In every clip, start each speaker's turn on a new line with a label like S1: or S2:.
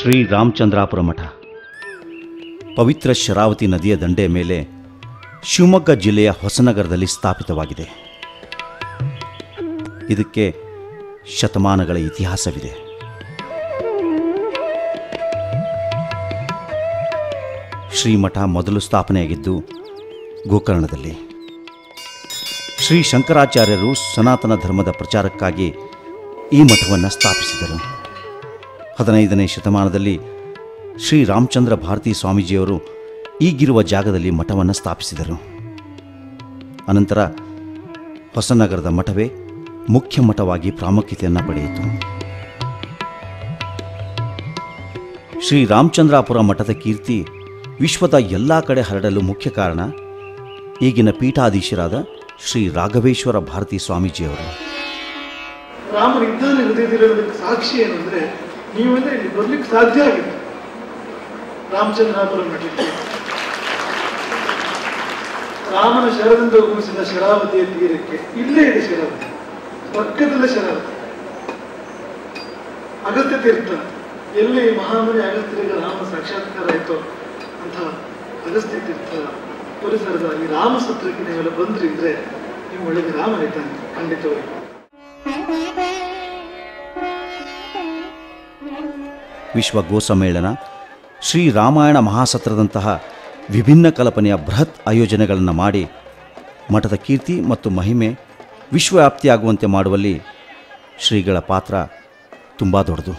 S1: ಶ್ರೀ ರಾಮಚಂದ್ರಾಪುರ ಮಠ ಪವಿತ್ರ ಶರಾವತಿ ನದಿಯ ದಂಡೆಯ ಮೇಲೆ ಶಿವಮೊಗ್ಗ ಜಿಲ್ಲೆಯ ಹೊಸನಗರದಲ್ಲಿ ಸ್ಥಾಪಿತವಾಗಿದೆ ಇದಕ್ಕೆ ಶತಮಾನಗಳ ಇತಿಹಾಸವಿದೆ ಶ್ರೀಮಠ ಮೊದಲು ಸ್ಥಾಪನೆಯಾಗಿದ್ದು ಗೋಕರ್ಣದಲ್ಲಿ ಶ್ರೀ ಶಂಕರಾಚಾರ್ಯರು ಸನಾತನ ಧರ್ಮದ ಪ್ರಚಾರಕ್ಕಾಗಿ ಈ ಮಠವನ್ನು ಸ್ಥಾಪಿಸಿದರು ಹದಿನೈದನೇ ಶತಮಾನದಲ್ಲಿ ಶ್ರೀ ರಾಮಚಂದ್ರ ಭಾರತಿ ಸ್ವಾಮೀಜಿಯವರು ಈಗಿರುವ ಜಾಗದಲ್ಲಿ ಮಠವನ್ನು ಸ್ಥಾಪಿಸಿದರು ಅನಂತರ ಹೊಸನಗರದ ಮಠವೇ ಮುಖ್ಯ ಮಠವಾಗಿ ಪ್ರಾಮುಖ್ಯತೆಯನ್ನು ಪಡೆಯಿತು ಶ್ರೀ ರಾಮಚಂದ್ರಾಪುರ ಮಠದ ಕೀರ್ತಿ ವಿಶ್ವದ ಎಲ್ಲ ಕಡೆ ಹರಡಲು ಮುಖ್ಯ ಕಾರಣ ಈಗಿನ ಪೀಠಾಧೀಶರಾದ ಶ್ರೀ ರಾಘವೇಶ್ವರ ಭಾರತಿ ಸ್ವಾಮೀಜಿಯವರು
S2: ರಾಮನಿದ್ದಾನೆ ಹೃದಯದಲ್ಲಿರೋದಕ್ಕೆ ಸಾಕ್ಷಿ ಏನಂದ್ರೆ ನೀವಂದ್ರೆ ಇಲ್ಲಿ ಬರ್ಲಿಕ್ಕೆ ಸಾಧ್ಯ ಆಗಿದೆ ರಾಮಚಂದ್ರಾಪುರ ಮಠಕ್ಕೆ ರಾಮನ ಶರದಿಂದ ಉಗಿಸಿದ ಶರಾವತಿಯ ತೀರಕ್ಕೆ ಇಲ್ಲೇ ಇದೆ ಶರಾವತಿ ಪಕ್ಕದಲ್ಲೇ ಶರಾವತಿ ಅಗತ್ಯ ತೀರ್ಥ ಎಲ್ಲಿ ಮಹಾಮುನಿ ಅಗಸ್ತ್ಯರಿಗೆ ರಾಮ ಸಾಕ್ಷಾತ್ಕಾರ ಆಯಿತೋ ಅಂತ ಅಗಸ್ತ್ಯ ತೀರ್ಥ ಪರಿಸರದ ಈ ರಾಮ ಸತ್ರಕ್ಕೆ ನೀವೆಲ್ಲ ಬಂದ್ರಿ ಇದ್ರೆ ನಿಮ್ಮ ಒಳಗೆ ರಾಮನಿದ್ದಾನೆ ಖಂಡಿತವಾಗಿ
S1: ವಿಶ್ವ ಗೋ ಸಮ್ಮೇಳನ ಶ್ರೀ ರಾಮಾಯಣ ಮಹಾಸತ್ರದಂತಹ ವಿಭಿನ್ನ ಕಲ್ಪನೆಯ ಬೃಹತ್ ಆಯೋಜನೆಗಳನ್ನು ಮಾಡಿ ಮಠದ ಕೀರ್ತಿ ಮತ್ತು ಮಹಿಮೆ ವಿಶ್ವವ್ಯಾಪ್ತಿಯಾಗುವಂತೆ ಮಾಡುವಲ್ಲಿ ಶ್ರೀಗಳ ಪಾತ್ರ ತುಂಬ ದೊಡ್ಡದು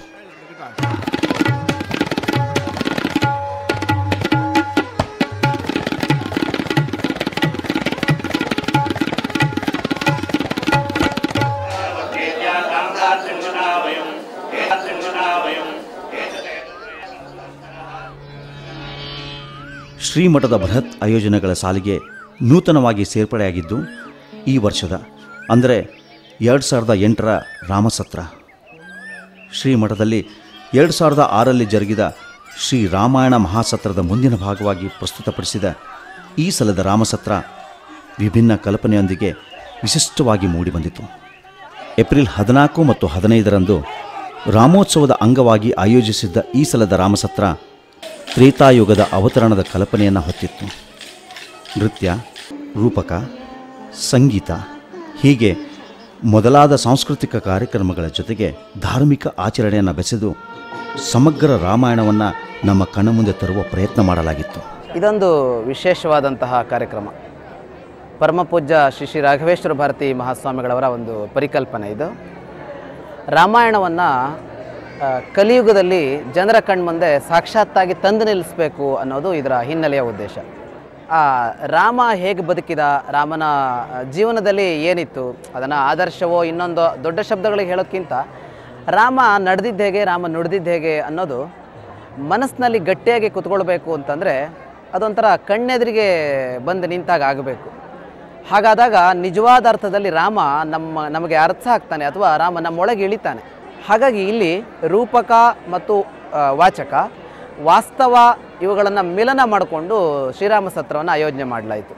S1: ಶ್ರೀಮಠದ ಬೃಹತ್ ಆಯೋಜನೆಗಳ ಸಾಲಿಗೆ ನೂತನವಾಗಿ ಸೇರ್ಪಡೆಯಾಗಿದ್ದು ಈ ವರ್ಷದ ಅಂದರೆ ಎರಡು ಸಾವಿರದ ಎಂಟರ ರಾಮಸತ್ರ ಶ್ರೀಮಠದಲ್ಲಿ ಎರಡು ಸಾವಿರದ ಆರಲ್ಲಿ ಜರುಗಿದ ಶ್ರೀ ರಾಮಾಯಣ ಮಹಾಸತ್ರದ ಮುಂದಿನ ಭಾಗವಾಗಿ ಪ್ರಸ್ತುತಪಡಿಸಿದ ಈ ಸಲದ ರಾಮಸತ್ರ ವಿಭಿನ್ನ ಕಲ್ಪನೆಯೊಂದಿಗೆ ವಿಶಿಷ್ಟವಾಗಿ ಮೂಡಿಬಂದಿತು ಏಪ್ರಿಲ್ ಹದಿನಾಲ್ಕು ಮತ್ತು ಹದಿನೈದರಂದು ರಾಮೋತ್ಸವದ ಅಂಗವಾಗಿ ಆಯೋಜಿಸಿದ್ದ ಈ ಸಲದ ರಾಮಸತ್ರ ತ್ರೇತಾಯುಗದ ಅವತರಣದ ಕಲ್ಪನೆಯನ್ನು ಹೊತ್ತಿತ್ತು ನೃತ್ಯ ರೂಪಕ ಸಂಗೀತ ಹೀಗೆ ಮೊದಲಾದ ಸಾಂಸ್ಕೃತಿಕ ಕಾರ್ಯಕ್ರಮಗಳ ಜೊತೆಗೆ ಧಾರ್ಮಿಕ ಆಚರಣೆಯನ್ನು ಬೆಸೆದು ಸಮಗ್ರ ರಾಮಾಯಣವನ್ನು ನಮ್ಮ ಕಣ್ಣ ಮುಂದೆ ತರುವ ಪ್ರಯತ್ನ ಮಾಡಲಾಗಿತ್ತು
S3: ಇದೊಂದು ವಿಶೇಷವಾದಂತಹ ಕಾರ್ಯಕ್ರಮ ಪರಮಪೂಜ್ಯ ಶ್ರೀ ಶ್ರೀ ರಾಘವೇಶ್ವರ ಭಾರತಿ ಮಹಾಸ್ವಾಮಿಗಳವರ ಒಂದು ಪರಿಕಲ್ಪನೆ ಇದು ರಾಮಾಯಣವನ್ನು ಕಲಿಯುಗದಲ್ಲಿ ಜನರ ಕಣ್ಮುಂದೆ ಸಾಕ್ಷಾತ್ತಾಗಿ ತಂದು ನಿಲ್ಲಿಸಬೇಕು ಅನ್ನೋದು ಇದರ ಹಿನ್ನೆಲೆಯ ಉದ್ದೇಶ ಆ ರಾಮ ಹೇಗೆ ಬದುಕಿದ ರಾಮನ ಜೀವನದಲ್ಲಿ ಏನಿತ್ತು ಅದನ್ನು ಆದರ್ಶವೋ ಇನ್ನೊಂದು ದೊಡ್ಡ ಶಬ್ದಗಳಿಗೆ ಹೇಳೋಕ್ಕಿಂತ ರಾಮ ನಡೆದಿದ್ದು ಹೇಗೆ ರಾಮ ನುಡಿದಿದ್ದು ಹೇಗೆ ಅನ್ನೋದು ಮನಸ್ಸಿನಲ್ಲಿ ಗಟ್ಟಿಯಾಗಿ ಕುತ್ಕೊಳ್ಬೇಕು ಅಂತಂದರೆ ಅದೊಂಥರ ಕಣ್ಣೆದುರಿಗೆ ಬಂದು ನಿಂತಾಗ ಆಗಬೇಕು ಹಾಗಾದಾಗ ನಿಜವಾದ ಅರ್ಥದಲ್ಲಿ ರಾಮ ನಮ್ಮ ನಮಗೆ ಅರ್ಥ ಆಗ್ತಾನೆ ಅಥವಾ ರಾಮ ನಮ್ಮೊಳಗೆ ಇಳಿತಾನೆ ಹಾಗಾಗಿ ಇಲ್ಲಿ ರೂಪಕ ಮತ್ತು ಆ, ವಾಚಕ ವಾಸ್ತವ ಇವುಗಳನ್ನು ಮಿಲನ ಮಾಡಿಕೊಂಡು ಶ್ರೀರಾಮ ಸತ್ರವನ್ನು ಆಯೋಜನೆ ಮಾಡಲಾಯಿತು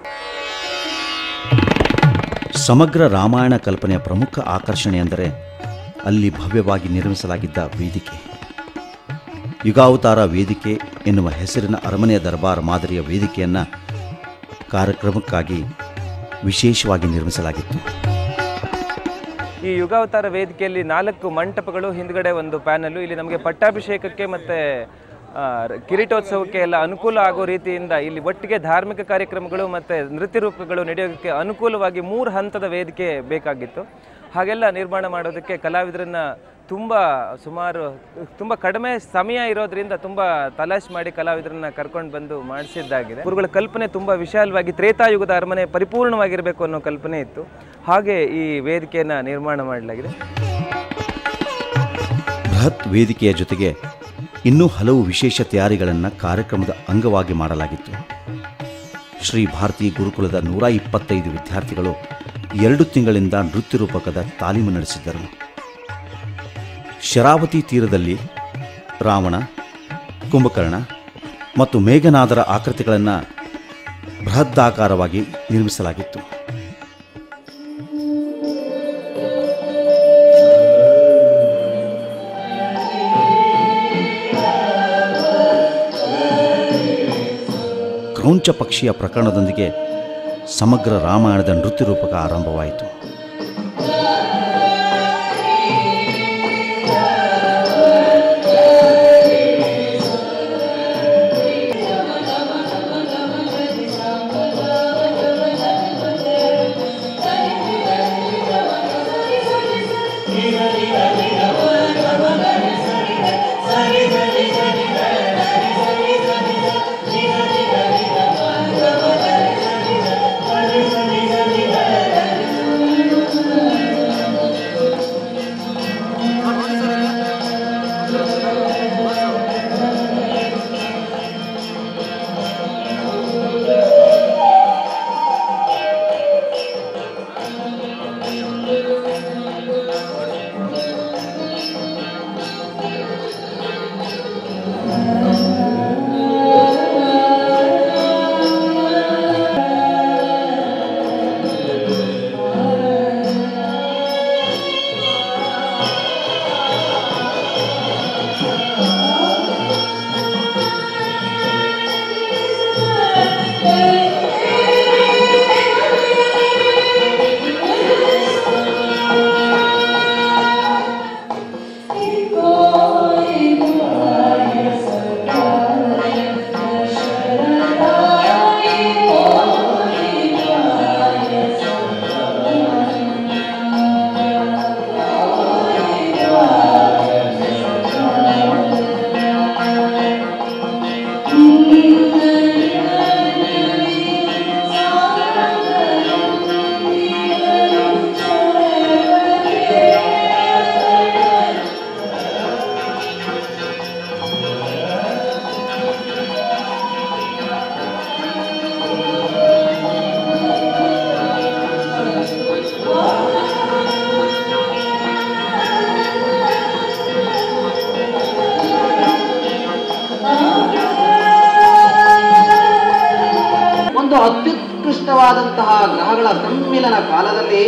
S1: ಸಮಗ್ರ ರಾಮಾಯಣ ಕಲ್ಪನೆಯ ಪ್ರಮುಖ ಆಕರ್ಷಣೆ ಎಂದರೆ ಅಲ್ಲಿ ಭವ್ಯವಾಗಿ ನಿರ್ಮಿಸಲಾಗಿದ್ದ ವೇದಿಕೆ ಯುಗಾವತಾರ ವೇದಿಕೆ ಎನ್ನುವ ಹೆಸರಿನ ಅರಮನೆಯ ದರ್ಬಾರ್ ಮಾದರಿಯ ವೇದಿಕೆಯನ್ನು ಕಾರ್ಯಕ್ರಮಕ್ಕಾಗಿ ವಿಶೇಷವಾಗಿ ನಿರ್ಮಿಸಲಾಗಿತ್ತು
S4: ಈ ಯುಗಾವತಾರ ವೇದಿಕೆಯಲ್ಲಿ ನಾಲ್ಕು ಮಂಟಪಗಳು ಹಿಂದ್ಗಡೆ ಒಂದು ಪ್ಯಾನಲು ಇಲ್ಲಿ ನಮಗೆ ಪಟ್ಟಾಭಿಷೇಕಕ್ಕೆ ಮತ್ತು ಕಿರೀಟೋತ್ಸವಕ್ಕೆ ಎಲ್ಲ ಅನುಕೂಲ ಆಗೋ ರೀತಿಯಿಂದ ಇಲ್ಲಿ ಒಟ್ಟಿಗೆ ಧಾರ್ಮಿಕ ಕಾರ್ಯಕ್ರಮಗಳು ಮತ್ತು ನೃತ್ಯ ರೂಪಗಳು ನಡೆಯೋದಕ್ಕೆ ಅನುಕೂಲವಾಗಿ ಮೂರು ಹಂತದ ವೇದಿಕೆ ಬೇಕಾಗಿತ್ತು ಹಾಗೆಲ್ಲ ನಿರ್ಮಾಣ ಮಾಡೋದಕ್ಕೆ ಕಲಾವಿದರನ್ನ ತುಂಬ ಸುಮಾರು ತುಂಬ ಕಡಿಮೆ ಸಮಯ ಇರೋದ್ರಿಂದ ತುಂಬ ತಲಾಶ್ ಮಾಡಿ ಕಲಾವಿದರನ್ನ ಕರ್ಕೊಂಡು ಬಂದು ಮಾಡಿಸಿದ್ದಾಗಿದೆ ಗುರುಗಳ ಕಲ್ಪನೆ ತುಂಬ ವಿಶಾಲವಾಗಿ ತ್ರೇತಾಯುಗದ ಅರಮನೆ ಪರಿಪೂರ್ಣವಾಗಿರಬೇಕು ಅನ್ನೋ ಕಲ್ಪನೆ ಇತ್ತು ಹಾಗೆ ಈ ವೇದಿಕೆಯನ್ನು ನಿರ್ಮಾಣ ಮಾಡಲಾಗಿದೆ
S1: ಬೃಹತ್ ವೇದಿಕೆಯ ಜೊತೆಗೆ ಇನ್ನೂ ಹಲವು ವಿಶೇಷ ತಯಾರಿಗಳನ್ನು ಕಾರ್ಯಕ್ರಮದ ಅಂಗವಾಗಿ ಮಾಡಲಾಗಿತ್ತು ಶ್ರೀ ಭಾರತಿ ಗುರುಕುಲದ ನೂರ ಇಪ್ಪತ್ತೈದು ವಿದ್ಯಾರ್ಥಿಗಳು ಎರಡು ತಿಂಗಳಿಂದ ನೃತ್ಯ ರೂಪಕದ ತಾಲೀಮು ನಡೆಸಿದ್ದರು ಶರಾವತಿ ತೀರದಲ್ಲಿ ರಾವಣ ಕುಂಭಕರ್ಣ ಮತ್ತು ಮೇಘನಾದರ ಆಕೃತಿಗಳನ್ನು ಬೃಹದಾಕಾರವಾಗಿ ನಿರ್ಮಿಸಲಾಗಿತ್ತು ಕ್ರೌಂಚ ಪಕ್ಷಿಯ ಪ್ರಕರಣದೊಂದಿಗೆ ಸಮಗ್ರ ರಾಮಾಯಣದ ನೃತ್ಯ ರೂಪಕ ಆರಂಭವಾಯಿತು
S3: ಒಂದು ಅತ್ಯುತ್ಕೃಷ್ಟವಾದಂತಹ ಗ್ರಹಗಳ ಸಮ್ಮಿಲನ ಕಾಲದಲ್ಲಿ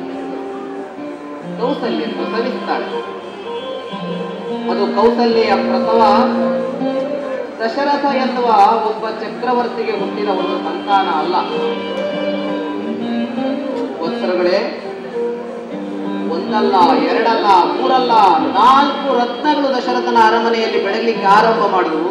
S3: ಕೌಸಲ್ಯ ಪ್ರಸವಿಸ್ತಾಳೆ ಅದು ಕೌಸಲ್ಯ ಪ್ರಸವ ದಶರಥ ಎನ್ನುವ ಒಬ್ಬ ಚಕ್ರವರ್ತಿಗೆ ಹುಟ್ಟಿದ ಒಂದು ಸಂತಾನ ಅಲ್ಲ ವತ್ಸರಗಳೇ ಒಂದಲ್ಲ ಎರಡಲ್ಲ ಮೂರಲ್ಲ ನಾಲ್ಕು ರತ್ನಗಳು ದಶರಥನ ಅರಮನೆಯಲ್ಲಿ ಬೆಳಗಲಿಕ್ಕೆ ಆರಂಭ ಮಾಡಿದವು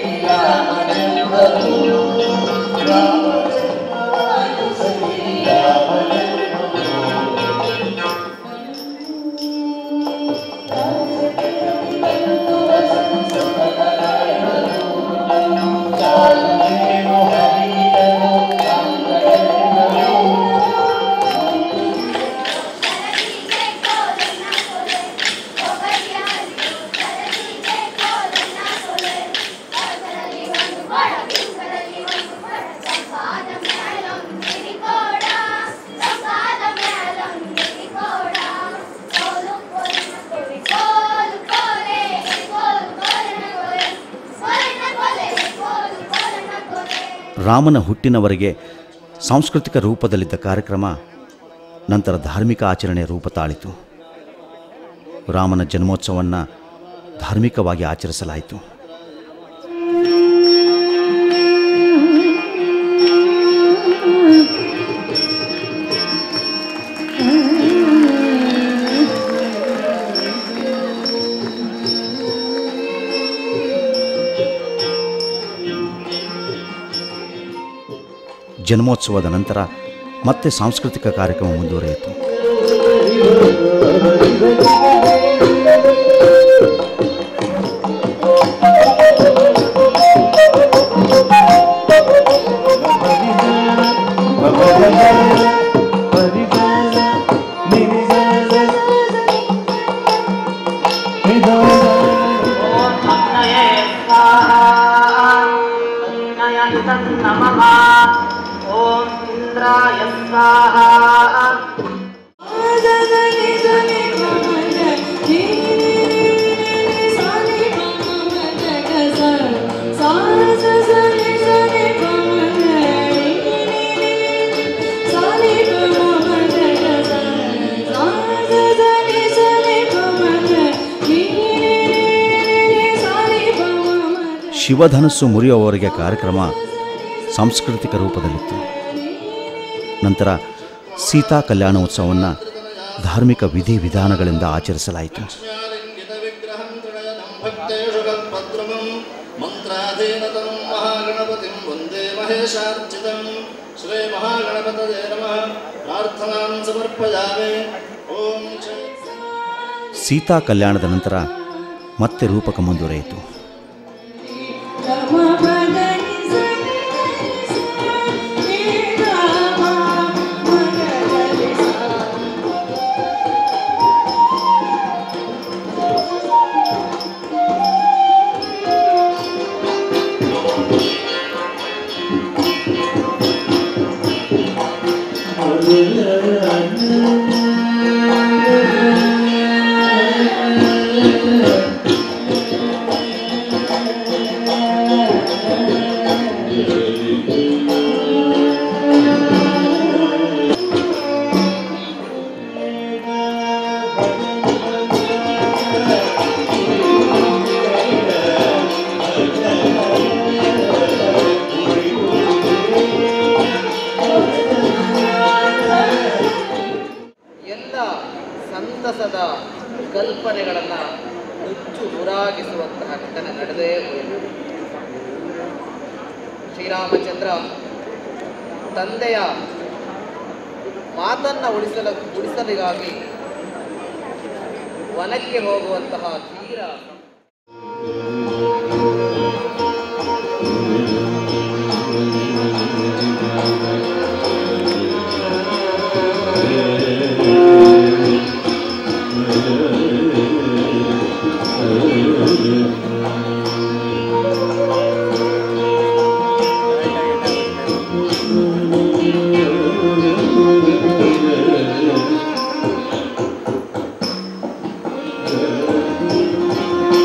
S1: ರಾಮನ ಹುಟ್ಟಿನವರೆಗೆ ಸಾಂಸ್ಕೃತಿಕ ರೂಪದಲ್ಲಿದ್ದ ಕಾರ್ಯಕ್ರಮ ನಂತರ ಧಾರ್ಮಿಕ ಆಚರಣೆಯ ರೂಪ ತಾಳಿತು ರಾಮನ ಜನ್ಮೋತ್ಸವವನ್ನು ಧಾರ್ಮಿಕವಾಗಿ ಆಚರಿಸಲಾಯಿತು ಜನ್ಮೋತ್ಸವದ ನಂತರ ಮತ್ತೆ ಸಾಂಸ್ಕೃತಿಕ ಕಾರ್ಯಕ್ರಮ ಮುಂದುವರಿಯಿತು
S3: ಓಂ ಇಂದ್ರಾಯ ಸ್ವಾಹ
S1: ಶಿವಧನಸ್ಸು ಮುರಿಯುವವರೆಗೆ ಕಾರ್ಯಕ್ರಮ ಸಾಂಸ್ಕೃತಿಕ ರೂಪದಲ್ಲಿತ್ತು ನಂತರ ಸೀತಾ ಕಲ್ಯಾಣೋತ್ಸವವನ್ನು ಧಾರ್ಮಿಕ ವಿಧಿವಿಧಾನಗಳಿಂದ ಆಚರಿಸಲಾಯಿತು
S5: ವಿಗ್ರಹಂ ತ್ರಿಣಯನಂ ಭಕ್ತೇಷು ಕಲ್ಪದ್ರುಮಂ ಮಂತ್ರಾಧೀನತಂ ಮಹಾಗಣಪತಿಂ ವಂದೇ ಮಹೇಶಾರ್ಚಿತಂ ಶ್ರೀ ಮಹಾಗಣಪತಯೇ ನಮಃ ಪ್ರಾರ್ಥನಾಂ ಸಮರ್ಪಯಾಮಿ ಓಂ ಶ್ರೀ
S1: ಸೀತಾ ಕಲ್ಯಾಣದ ನಂತರ ಮತ್ತೆ ರೂಪಕ ಮುಂದುವರೆಯಿತು
S3: ಎಲ್ಲ ಸಂತಸದ ಕಲ್ಪನೆಗಳನ್ನು ನುಚ್ಚು ನೂರಾಗಿಸುವಂತಹ ಘಟನೆ ನಡೆದೇ ಹೋಯಿತು ಶ್ರೀರಾಮಚಂದ್ರ ತಂದೆಯ ಮಾತನ್ನು ಉಳಿಸಲ ಉಳಿಸಲಿಗಾಗಿ ವನಕ್ಕೆ ಹೋಗುವಂತಹ ತೀರ
S5: ಶ್ರೀ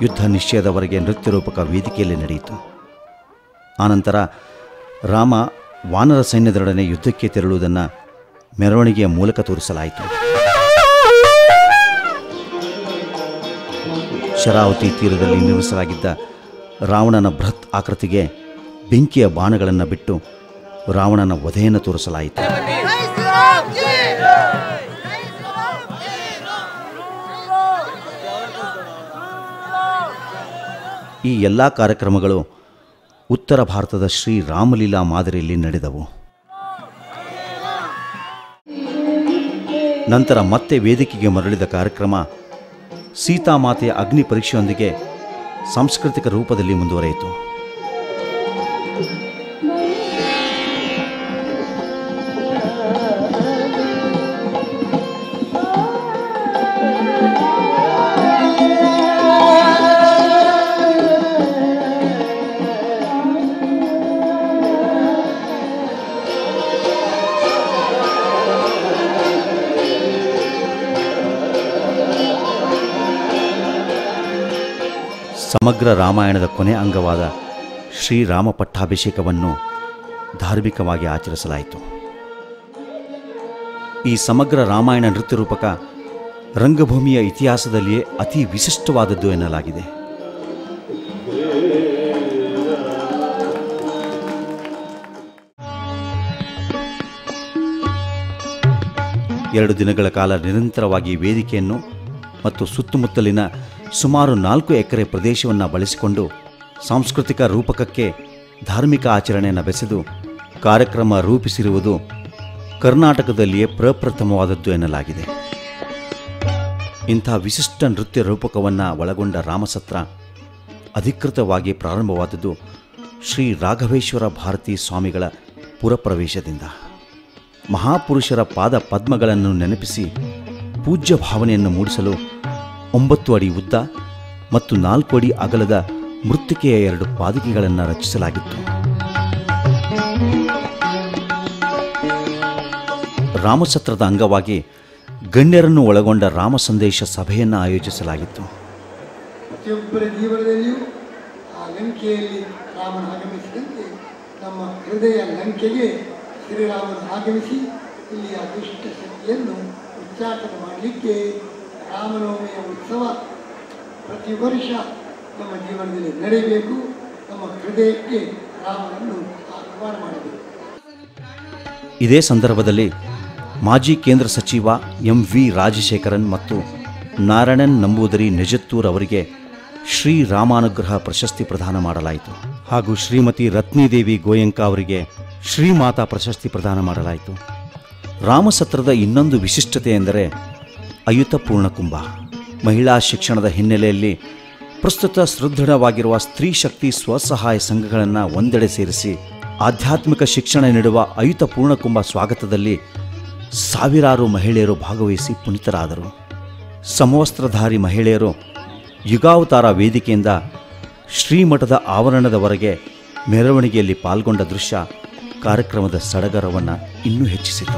S1: ಯುದ್ಧ ನಿಶ್ಚಯದವರೆಗೆ ನೃತ್ಯ ರೂಪಕ ವೇದಿಕೆಯಲ್ಲಿ ನಡೆಯಿತು ಆನಂತರ ರಾಮ ವಾನರ ಸೈನ್ಯದೊಡನೆ ಯುದ್ಧಕ್ಕೆ ತೆರಳುವುದನ್ನು ಮೆರವಣಿಗೆಯ ಮೂಲಕ ತೋರಿಸಲಾಯಿತು ಶರಾವತಿ ತೀರದಲ್ಲಿ ನಿರ್ಮಿಸಲಾಗಿದ್ದ ರಾವಣನ ಬೃಹತ್ ಆಕೃತಿಗೆ ಬೆಂಕಿಯ ಬಾಣಗಳನ್ನು ಬಿಟ್ಟು ರಾವಣನ ವಧೆಯನ್ನು ತೋರಿಸಲಾಯಿತು ಈ ಎಲ್ಲ ಕಾರ್ಯಕ್ರಮಗಳು ಉತ್ತರ ಭಾರತದ ಶ್ರೀ ರಾಮಲೀಲಾ ಮಾದರಿಯಲ್ಲಿ ನಡೆದವು ನಂತರ ಮತ್ತೆ ವೇದಿಕೆಗೆ ಮರಳಿದ ಕಾರ್ಯಕ್ರಮ ಸೀತಾಮಾತೆಯ ಅಗ್ನಿ ಪರೀಕ್ಷೆಯೊಂದಿಗೆ ಸಾಂಸ್ಕೃತಿಕ ರೂಪದಲ್ಲಿ ಮುಂದುವರೆಯಿತು ಸಮಗ್ರ ರಾಮಾಯಣದ ಕೊನೆ ಅಂಗವಾದ ಶ್ರೀರಾಮ ಪಟ್ಟಾಭಿಷೇಕವನ್ನು ಧಾರ್ಮಿಕವಾಗಿ ಆಚರಿಸಲಾಯಿತು ಈ ಸಮಗ್ರ ರಾಮಾಯಣ ನೃತ್ಯ ರೂಪಕ ರಂಗಭೂಮಿಯ ಇತಿಹಾಸದಲ್ಲಿಯೇ ಅತಿ ವಿಶಿಷ್ಟವಾದದ್ದು ಎನ್ನಲಾಗಿದೆ ಎರಡು ದಿನಗಳ ಕಾಲ ನಿರಂತರವಾಗಿ ವೇದಿಕೆಯನ್ನು ಮತ್ತು ಸುತ್ತಮುತ್ತಲಿನ ಸುಮಾರು ನಾಲ್ಕು ಎಕರೆ ಪ್ರದೇಶವನ್ನು ಬಳಸಿಕೊಂಡು ಸಾಂಸ್ಕೃತಿಕ ರೂಪಕಕ್ಕೆ ಧಾರ್ಮಿಕ ಆಚರಣೆಯನ್ನು ಬೆಸೆದು ಕಾರ್ಯಕ್ರಮ ರೂಪಿಸಿರುವುದು ಕರ್ನಾಟಕದಲ್ಲಿಯೇ ಪ್ರಪ್ರಥಮವಾದದ್ದು ಎನ್ನಲಾಗಿದೆ ಇಂಥ ವಿಶಿಷ್ಟ ನೃತ್ಯ ರೂಪಕವನ್ನು ಒಳಗೊಂಡ ರಾಮಸತ್ರ ಅಧಿಕೃತವಾಗಿ ಪ್ರಾರಂಭವಾದದ್ದು ಶ್ರೀ ರಾಘವೇಶ್ವರ ಭಾರತಿ ಸ್ವಾಮಿಗಳ ಪುರಪ್ರವೇಶದಿಂದ ಮಹಾಪುರುಷರ ಪಾದ ಪದ್ಮಗಳನ್ನು ನೆನಪಿಸಿ ಪೂಜ್ಯ ಭಾವನೆಯನ್ನು ಮೂಡಿಸಲು ಒಂಬತ್ತು ಅಡಿ ಉದ್ದ ಮತ್ತು ನಾಲ್ಕು ಅಡಿ ಅಗಲದ ಮೃತ್ತಿಕೆಯ ಎರಡು ಪಾದುಕೆಗಳನ್ನು ರಚಿಸಲಾಗಿತ್ತು ರಾಮಸತ್ರದ ಅಂಗವಾಗಿ ಗಣ್ಯರನ್ನು ಒಳಗೊಂಡ ರಾಮ ಸಂದೇಶ ಸಭೆಯನ್ನು ಆಯೋಜಿಸಲಾಗಿತ್ತು
S6: ಪ್ರತಿಯೊಬ್ಬರ ಜೀವನದಲ್ಲಿಯೂ ಆ ಲಂಕೆಯಲ್ಲಿ ರಾಮನ ಆಗಮಿಸಿದಂತೆ ನಮ್ಮ ಹೃದಯ ಲಂಕೆಗೆ ಶ್ರೀರಾಮನು ಆಗಮಿಸಿ ಇಲ್ಲಿಯ ದುಷ್ಟ ಶಕ್ತಿಯನ್ನು ಉಚ್ಚಾಟನ ಮಾಡಲಿಕ್ಕೆ ರಾಮನವಮಿಯ ಉತ್ಸವ ಪ್ರತಿ ವರ್ಷ ನಮ್ಮ ಜೀವನದಲ್ಲಿ ನಡೆಯಬೇಕು ನಮ್ಮ ಹೃದಯಕ್ಕೆ ರಾಮನನ್ನು ಆಹ್ವಾನ ಮಾಡಬೇಕು
S1: ಇದೇ ಸಂದರ್ಭದಲ್ಲಿ ಮಾಜಿ ಕೇಂದ್ರ ಸಚಿವ ಎಂ ವಿ ರಾಜಶೇಖರನ್ ಮತ್ತು ನಾರಾಯಣನ್ ನಂಬೂದರಿ ನೆಜತ್ತೂರ್ ಅವರಿಗೆ ಶ್ರೀ ರಾಮಾನುಗ್ರಹ ಪ್ರಶಸ್ತಿ ಪ್ರದಾನ ಮಾಡಲಾಯಿತು ಹಾಗೂ ಶ್ರೀಮತಿ ರತ್ನಿದೇವಿ ಗೋಯಂಕ ಅವರಿಗೆ ಶ್ರೀಮಾತಾ ಪ್ರಶಸ್ತಿ ಪ್ರದಾನ ಮಾಡಲಾಯಿತು ರಾಮಸತ್ರದ ಇನ್ನೊಂದು ವಿಶಿಷ್ಟತೆ ಎಂದರೆ ಅಯುತ ಪೂರ್ಣಕುಂಭ ಮಹಿಳಾ ಶಿಕ್ಷಣದ ಹಿನ್ನೆಲೆಯಲ್ಲಿ ಪ್ರಸ್ತುತ ಸದೃಢವಾಗಿರುವ ಸ್ತ್ರೀ ಶಕ್ತಿ ಸ್ವಸಹಾಯ ಸಂಘಗಳನ್ನು ಒಂದೆಡೆ ಸೇರಿಸಿ ಆಧ್ಯಾತ್ಮಿಕ ಶಿಕ್ಷಣ ನೀಡುವ ಅಯುತ ಪೂರ್ಣಕುಂಭ ಸ್ವಾಗತದಲ್ಲಿ ಸಾವಿರಾರು ಮಹಿಳೆಯರು ಭಾಗವಹಿಸಿ ಪುನೀತರಾದರು ಸಮವಸ್ತ್ರಧಾರಿ ಮಹಿಳೆಯರು ಯುಗಾವತಾರ ವೇದಿಕೆಯಿಂದ ಶ್ರೀಮಠದ ಆವರಣದವರೆಗೆ ಮೆರವಣಿಗೆಯಲ್ಲಿ ಪಾಲ್ಗೊಂಡ ದೃಶ್ಯ ಕಾರ್ಯಕ್ರಮದ ಸಡಗರವನ್ನು ಇನ್ನೂ ಹೆಚ್ಚಿಸಿತು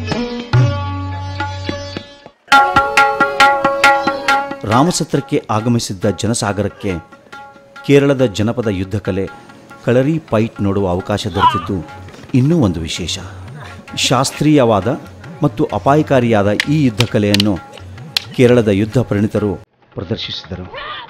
S1: ರಾಮಸತ್ರಕ್ಕೆ ಆಗಮಿಸಿದ್ದ ಜನಸಾಗರಕ್ಕೆ ಕೇರಳದ ಜನಪದ ಯುದ್ಧ ಕಲೆ ಕಳರಿ ಪೈಟ್ ನೋಡುವ ಅವಕಾಶ ದೊರೆತಿದ್ದು ಇನ್ನೂ ಒಂದು ವಿಶೇಷ ಶಾಸ್ತ್ರೀಯವಾದ ಮತ್ತು ಅಪಾಯಕಾರಿಯಾದ ಈ ಯುದ್ಧ ಕಲೆಯನ್ನು ಕೇರಳದ ಯುದ್ಧ ಪರಿಣಿತರು ಪ್ರದರ್ಶಿಸಿದರು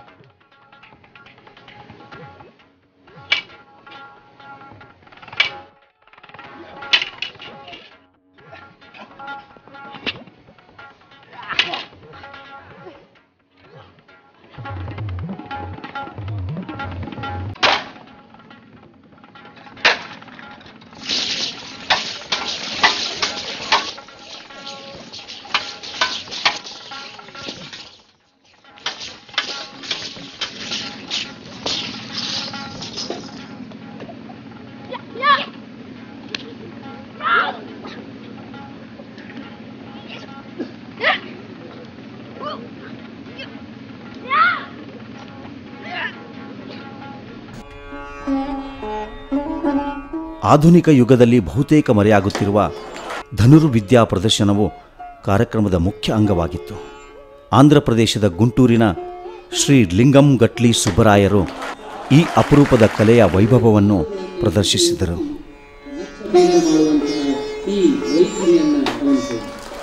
S1: ಆಧುನಿಕ ಯುಗದಲ್ಲಿ ಬಹುತೇಕ ಮರೆಯಾಗುತ್ತಿರುವ ಧನುರ್ವಿದ್ಯಾ ಪ್ರದರ್ಶನವು ಕಾರ್ಯಕ್ರಮದ ಮುಖ್ಯ ಅಂಗವಾಗಿತ್ತು ಆಂಧ್ರ ಪ್ರದೇಶದ ಗುಂಟೂರಿನ ಶ್ರೀ ಲಿಂಗಂ ಗಟ್ಲಿ ಸುಬ್ಬರಾಯರು ಈ ಅಪರೂಪದ ಕಲೆಯ ವೈಭವವನ್ನು ಪ್ರದರ್ಶಿಸಿದರು
S7: ಲಕ್ಷಬೇಧ ಮಾಡುವಂತಹ ಈ ವೈಖರಿಯನ್ನು ಗಮನಿಸಬೇಕು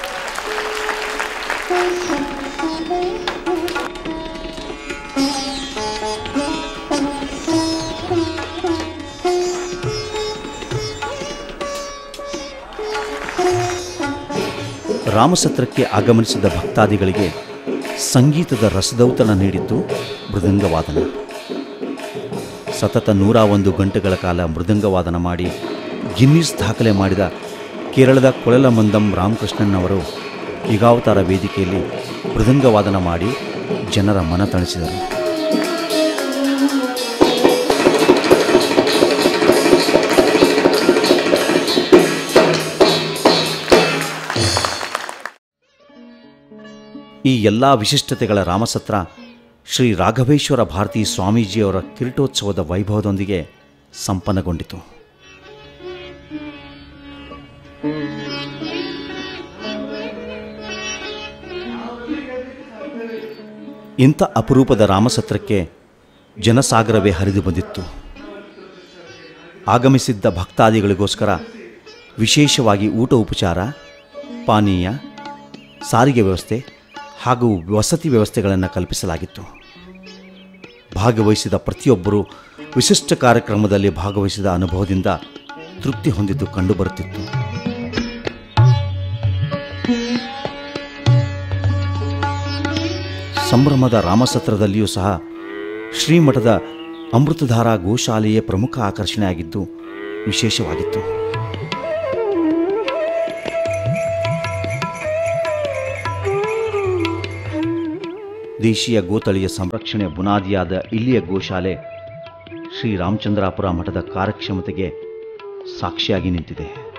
S1: ರಾಮಸತ್ರಕ್ಕೆ ಆಗಮನಿಸಿದ ಭಕ್ತಾದಿಗಳಿಗೆ ಸಂಗೀತದ ರಸದೌತಣ ನೀಡಿದ್ದು ಮೃದಂಗವಾದನ ಸತತ ನೂರ ಒಂದು ಗಂಟೆಗಳ ಕಾಲ ಮೃದಂಗವಾದನ ಮಾಡಿ ಗಿನ್ನಿಸ್ ದಾಖಲೆ ಮಾಡಿದ ಕೇರಳದ ಕೊಳಲ ಮಂದಂ ರಾಮಕೃಷ್ಣನ್ ಅವರು ಯುಗಾವತಾರ ವೇದಿಕೆಯಲ್ಲಿ ಮೃದಂಗವಾದನ ಮಾಡಿ ಜನರ ಮನ ತಣಿಸಿದರು ಈ ಎಲ್ಲ ವಿಶಿಷ್ಟತೆಗಳ ರಾಮಸತ್ರ ಶ್ರೀ ರಾಘವೇಶ್ವರ ಭಾರತಿ ಸ್ವಾಮೀಜಿಯವರ ಕಿರೀಟೋತ್ಸವದ ವೈಭವದೊಂದಿಗೆ ಸಂಪನ್ನಗೊಂಡಿತು ಇಂಥ ಅಪರೂಪದ ರಾಮಸತ್ರಕ್ಕೆ ಜನಸಾಗರವೇ ಹರಿದು ಬಂದಿತ್ತು ಆಗಮಿಸಿದ್ದ ಭಕ್ತಾದಿಗಳಿಗೋಸ್ಕರ ವಿಶೇಷವಾಗಿ ಊಟ ಉಪಚಾರ ಪಾನೀಯ ಸಾರಿಗೆ ವ್ಯವಸ್ಥೆ ಹಾಗೂ ವಸತಿ ವ್ಯವಸ್ಥೆಗಳನ್ನು ಕಲ್ಪಿಸಲಾಗಿತ್ತು ಭಾಗವಹಿಸಿದ ಪ್ರತಿಯೊಬ್ಬರೂ ವಿಶಿಷ್ಟ ಕಾರ್ಯಕ್ರಮದಲ್ಲಿ ಭಾಗವಹಿಸಿದ ಅನುಭವದಿಂದ ತೃಪ್ತಿ ಹೊಂದಿದ್ದು ಕಂಡುಬರುತ್ತಿತ್ತು ಸಂಭ್ರಮದ ರಾಮಸತ್ರದಲ್ಲಿಯೂ ಸಹ ಶ್ರೀಮಠದ ಅಮೃತಧಾರ ಗೋಶಾಲೆಯೇ ಪ್ರಮುಖ ಆಕರ್ಷಣೆಯಾಗಿದ್ದು ವಿಶೇಷವಾಗಿತ್ತು ದೇಶೀಯ ಗೋತಳಿಯ ಸಂರಕ್ಷಣೆ ಬುನಾದಿಯಾದ ಇಲ್ಲಿಯ ಗೋಶಾಲೆ ಶ್ರೀ ರಾಮಚಂದ್ರಾಪುರ ಮಠದ ಕಾರ್ಯಕ್ಷಮತೆಗೆ ಸಾಕ್ಷಿಯಾಗಿ ನಿಂತಿದೆ